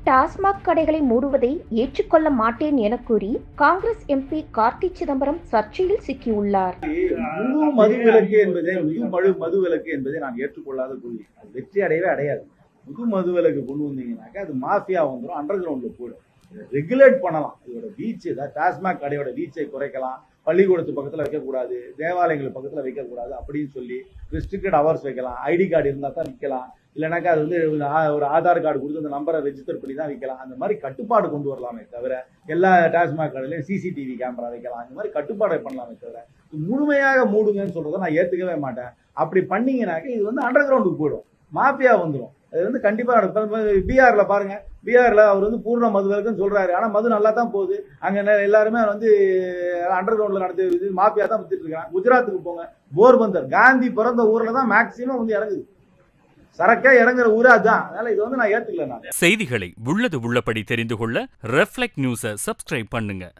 டாஸ்மாக் கடைகளை மூடுவதை ஏற்றுக்கொள்ள மாட்டேன் என கூறி காங்கிரஸ் எம்பி கார்த்தி சிதம்பரம் சர்ச்சையில் சிக்கியுள்ளார் முழு மதுவிலக்கு என்பதை முழு மழு மதுவிலக்கு என்பதை நான் ஏற்றுக்கொள்ளாத கொள்கை அது வெற்றி அடையவே அடையாது முழு மதுவிலக்கு கொண்டு வந்தீங்கன்னாக்கா அது மாஃபியா வந்துடும் அண்டர் கிரவுண்ட்ல போயிடும் ரெகுலேட் பண்ணலாம் இதோட வீச்சு அதாவது டாஸ்மாக் கடையோட வீச்சை குறைக்கலாம் பள்ளிக்கூடத்து பக்கத்துல வைக்கக்கூடாது தேவாலயங்கள் பக்கத்துல வைக்கக்கூடாது அப்படின்னு சொல்லி ரெஸ்ட்ரிக்டட் ஹவர்ஸ் வைக்கலாம் ஐடி கார்டு இருந்தால் தான் விற்கலாம் இல்லைனாக்கா அது வந்து ஒரு ஆ- ஒரு ஆதார் கார்டு கொடுத்து அந்த நம்பரை ரெஜிஸ்டர் பண்ணி தான் விற்கலாம் அந்த மாதிரி கட்டுப்பாடு கொண்டு வரலாமே தவிர எல்லா டாஸ்மாக் கடையிலையும் சிசிடிவி கேமரா வைக்கலாம் அந்த மாதிரி கட்டுப்பாடு பண்ணலாமே தவிர இது முழுமையாக மூடுங்கன்னு சொல்றதை நான் ஏத்துக்கவே மாட்டேன் அப்படி பண்ணீங்கன்னாக்க இது வந்து அண்டர் கிரவுண்டுக்கு போயிடும் மாஃபியா வந்துடும் அது வந்து கண்டிப்பா நடக்கும் பீகார்ல பாருங்க பீகார்ல அவர் வந்து பூர்ண மது விலக்குன்னு சொல்றாரு ஆனா மது நல்லா தான் போகுது அங்க நெ- எல்லாருமே வந்து அண்டர் கிரவுண்ட்ல நடத்தி இது மாஃபியா தான் வித்துட்டு இருக்காங்க குஜராத்துக்கு போங்க போர்பந்தர் காந்தி பிறந்த ஊர்ல தான் மேக்சிமம் வந்து இறங்குது சரக்கே இறங்குற ஊரே அதான் அதனால இது வந்து நான் ஏத்துக்கல நான் செய்திகளை உள்ளது உள்ளபடி தெரிந்து கொள்ள ரெஃப்ளெக்ட் நியூஸை சப்ஸ்கிரைப் பண்ணுங்க